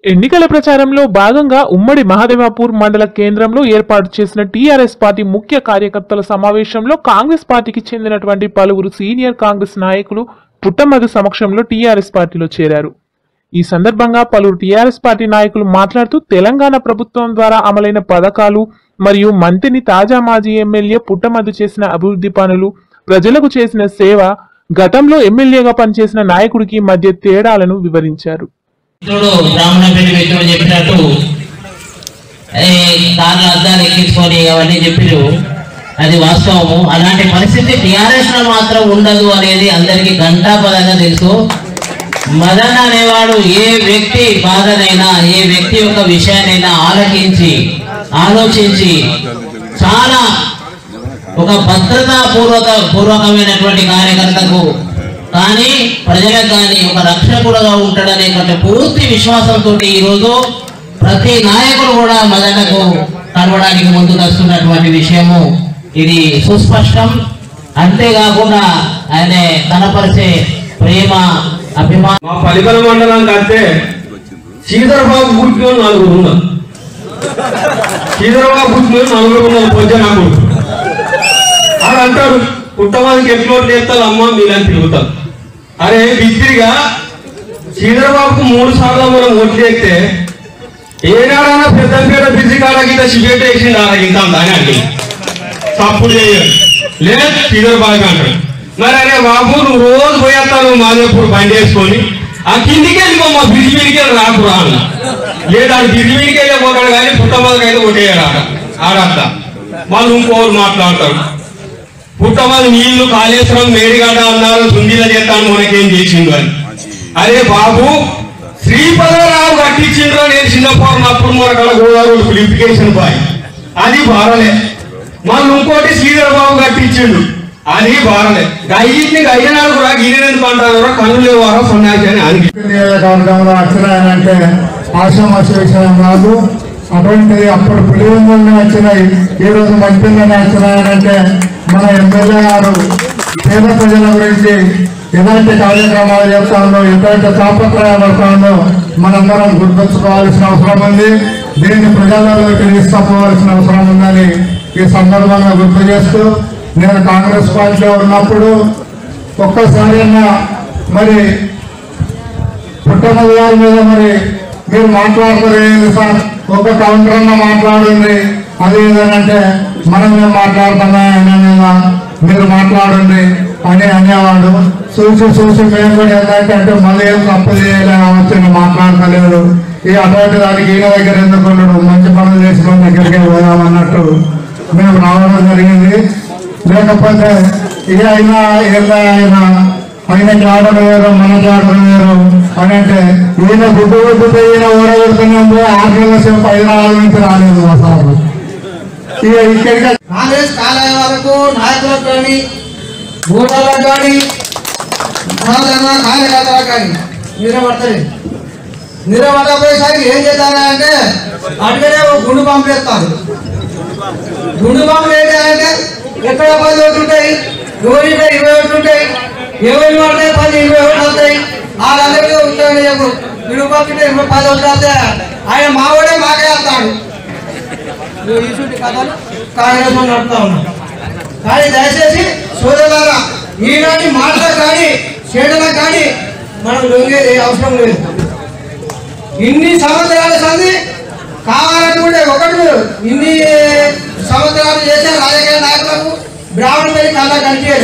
ఎన్నికల ప్రచారంలో భాగంగా ఉమ్మడి మహదేవాపూర్ మండల కేంద్రంలో ఏర్పాటు చేసిన టీఆర్ఎస్ పార్టీ ముఖ్య కార్యకర్తల సమావేశంలో కాంగ్రెస్ పార్టీకి చెందినటువంటి పలువురు సీనియర్ కాంగ్రెస్ నాయకులు పుట్టమధు సమక్షంలో టీఆర్ఎస్ పార్టీలో చేరారు ఈ సందర్భంగా పలువురు టీఆర్ఎస్ పార్టీ నాయకులు మాట్లాడుతూ తెలంగాణ ప్రభుత్వం ద్వారా అమలైన పథకాలు మరియు మంత్రిని తాజా మాజీ ఎమ్మెల్యే పుట్టమధు చేసిన అభివృద్ధి పనులు ప్రజలకు చేసిన సేవ గతంలో ఎమ్మెల్యేగా పనిచేసిన నాయకుడికి మధ్య తేడాలను వివరించారు మిత్రుడు బ్రాహ్మణ పెళ్లి మిత్రుడు చెప్పినట్టు ఏ కార్ల అద్దాలు ఎక్కించుకొని అవన్నీ చెప్పిరు అది వాస్తవము అలాంటి పరిస్థితి టిఆర్ఎస్ లో మాత్రం ఉండదు అనేది అందరికీ ఘంటాపదంగా తెలుసు మదన్ అనేవాడు ఏ వ్యక్తి బాధనైనా ఏ వ్యక్తి యొక్క విషయానైనా ఆలకించి ఆలోచించి చాలా ఒక భద్రతా పూర్వక పూర్వకమైనటువంటి కార్యకర్తకు కానీ ప్రజలకు కానీ ఒక రక్షకుడుగా ఉంటాడనేటువంటి పూర్తి విశ్వాసంతో ఈరోజు ప్రతి నాయకుడు కూడా మదనకు కలవడానికి ముందుకు వస్తున్నటువంటి విషయము ఇది సుస్పష్టం అంతేకాకుండా ఆయన కనపరిచే ప్రేమ అభిమానం మా పలికల మండలానికి అంటే శ్రీధరబాబు పుట్టిన నలుగురు ఉన్నారు శ్రీధరబాబు పుట్టిన నలుగురు ఉన్నారు పొద్దు నాకు అని అంటారు పుట్టవానికి ఎట్లో చేస్తారు అమ్మ మీలని తిరుగుతారు అరే బిత్తిరిగా శ్రీధరబాబుకు మూడు సార్లు మనం ఓట్లు చేస్తే ఏనాడైనా పెద్దంపేట బిజీ కాడ గీత సిగరెట్ వేసింది ఆడ ఇంకా దాని అంటే తప్పుడు చేయరు లేదు శ్రీధర్ బాగా అంటాడు మరి అరే బాబు నువ్వు రోజు పోయేస్తాను మాదేపూర్ బండి వేసుకొని ఆ కిందికి వెళ్ళిపో మా బ్రిడ్జ్ మీదకి వెళ్ళి రాకురా అన్న లేదు ఆడు బ్రిడ్జ్ మీదకి వెళ్ళి పోతాడు కానీ పుట్టమదకి అయితే కొట్టేయాడు ఆడ ఆడట్లా వాళ్ళు ఇంకోరు మాట్లాడతారు పుట్టమది నీళ్లు కాళేశ్వరం మేడిగడ్డ అన్నారు సుందీల చేస్తాను మనకేం చేసిండు అని అరే బాబు శ్రీపదరావు కట్టించిండ్రో నేను చిన్నప్పుడు మన కడ గోదావరి ఫిలిఫికేషన్ బాయ్ అది బారలే మళ్ళీ ఇంకోటి శ్రీధర్ బాబు కట్టించిండు అది బారలే గయ్యింది గయ్యనాడు కూడా గిరి ఎందుకు అంటారు కన్నులు లేవారో సన్యాసి అని అని నియోజకవర్గంలో వచ్చినాయనంటే ఆశ్రమాస విషయం కాదు అటువంటిది అప్పుడు పులివెందులనే వచ్చినాయి ఈ రోజు మంచిలోనే వచ్చినాయనంటే మన ఎమ్మెల్యే గారు పేద ప్రజల గురించి ఎలాంటి కార్యక్రమాలు చేస్తానో ఎలాంటి తాపత్రయాలు పడతానో మనందరం గుర్తుంచుకోవాల్సిన అవసరం ఉంది దీన్ని ప్రజలలోకి తీసుకుపోవాల్సిన అవసరం ఉందని ఈ సందర్భంగా గుర్తు చేస్తూ నేను కాంగ్రెస్ పార్టీలో ఉన్నప్పుడు ఒక్కసారైనా మరి పుట్టమది గారి మీద మరి మీరు మాట్లాడతారు సార్ ఒక కౌంటర్ అన్న మాట్లాడండి అది ఏదంటే మనం మేము మాట్లాడుతున్నా ఆయన మీద మీరు మాట్లాడండి అని అనేవాడు చూసి చూసి మేము కూడా ఏంటంటే అంటే మళ్ళీ ఏం తప్పు చేయలేము వచ్చి నేను మాట్లాడతలేదు ఈ అటువంటి దానికి ఈయన దగ్గర ఎందుకు ఉండడు మంచి పనులు చేసిన వాళ్ళ దగ్గరికి పోదామన్నట్టు మేము రావడం జరిగింది లేకపోతే ఇక అయినా ఏదో అయినా ఆయన జాడలు వేరు మన జాడలు వేరు అని అంటే ఈయన గుడ్డు గుడ్డుతో ఈయన ఓడగొడుతున్నాము ఆరు నెలల సేపు హైదరాబాద్ నుంచి రాలేదు మా సార్ ఇక ఇక్కడికి కాంగ్రెస్ కార్యాలయం వరకు నాయకులకు కానీ ఓటర్లకు కానీ సాధారణ కార్యకర్తలకు కానీ నిలబడతాయి నిలబడపోయేసరికి ఏం చేస్తారా అంటే అటుకనే ఒక గుండు పంపు వేస్తారు గుండు పంపులు ఏంటి అంటే ఎక్కడ పది ఓట్లు ఉంటాయి ఎవరింటే ఇరవై ఓట్లు ఉంటాయి ఎవరి పడతాయి పది ఇరవై ఓట్లు వస్తాయి వాళ్ళందరికీ ఉద్యోగం చెప్పు గుండు పంపితే ఇరవై పది ఓట్లు వస్తాయి ఆయన మావాడే మాకే వస్తాడు నువ్వు ఇటువంటి కథలు కాంగ్రెస్ వాళ్ళు నడుపుతా ఉన్నాం కానీ దయచేసి సోదరులారా ఈనాటి మాటలకు కానీ చేయడానికి కానీ మనం లొంగేది అవసరం లేదు ఇన్ని సంవత్సరాల సంది కావాలనుకుంటే ఒకటి ఇన్ని సంవత్సరాలు చేసే రాజకీయ నాయకులకు బ్రాహ్మణ పెళ్లి కళ్ళ కనిపించలే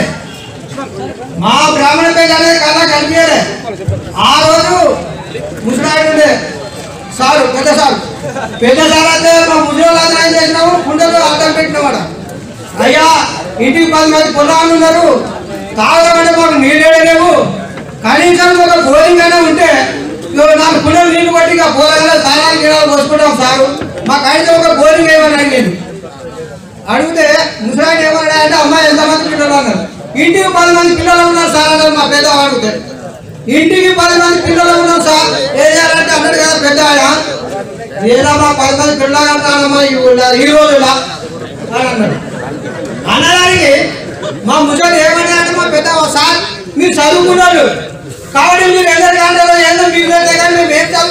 మా బ్రాహ్మణ పెళ్లి అనేది కళ్ళ కనిపించలే ఆ రోజు ముసలాడు ఉండే సారు పెద్ద సారు పెద్ద సార్ అయితే మా ముసలి అందరూ ఏం చేసినాము కుండలు అర్థం పెట్టినవాడు అయ్యా ఇంటికి పది మంది పొలాలు ఉన్నారు తాగమంటే మాకు నీళ్ళే లేవు కనీసం ఒక బోరింగ్ అయినా ఉంటే ఇదిగో నాకు కుండలు నీళ్లు పట్టి ఇక పోలగా తాళాలు గిడాలు పోసుకుంటాం సారు మాకు అయితే ఒక బోరింగ్ ఏమని అడిగింది అడిగితే ముసలాయన ఏమన్నా అంటే అమ్మాయి ఎంతమంది పిల్లలు అన్నారు ఇంటికి పది మంది పిల్లలు ఉన్నారు సార్ అన్నారు మా పెద్ద అడిగితే ఇంటికి పది మంది పిల్లలు ఉన్నారు సార్ ఏం చేయాలంటే అన్నాడు కదా పెద్ద ఆయన ఏదో మా పది మంది పిల్లలు అంటానమ్మా ఈ ఊళ్ళో ఈ రోజులా అని అన్నాడు అనడానికి మా ముసలి ఏమన్నా అంటే మా పెద్ద సార్ మీరు చదువుకున్నారు కాబట్టి మీరు ఎందరు గంటలు ఎందరు మీకు తెలియదు కానీ మేము ఏం చదువు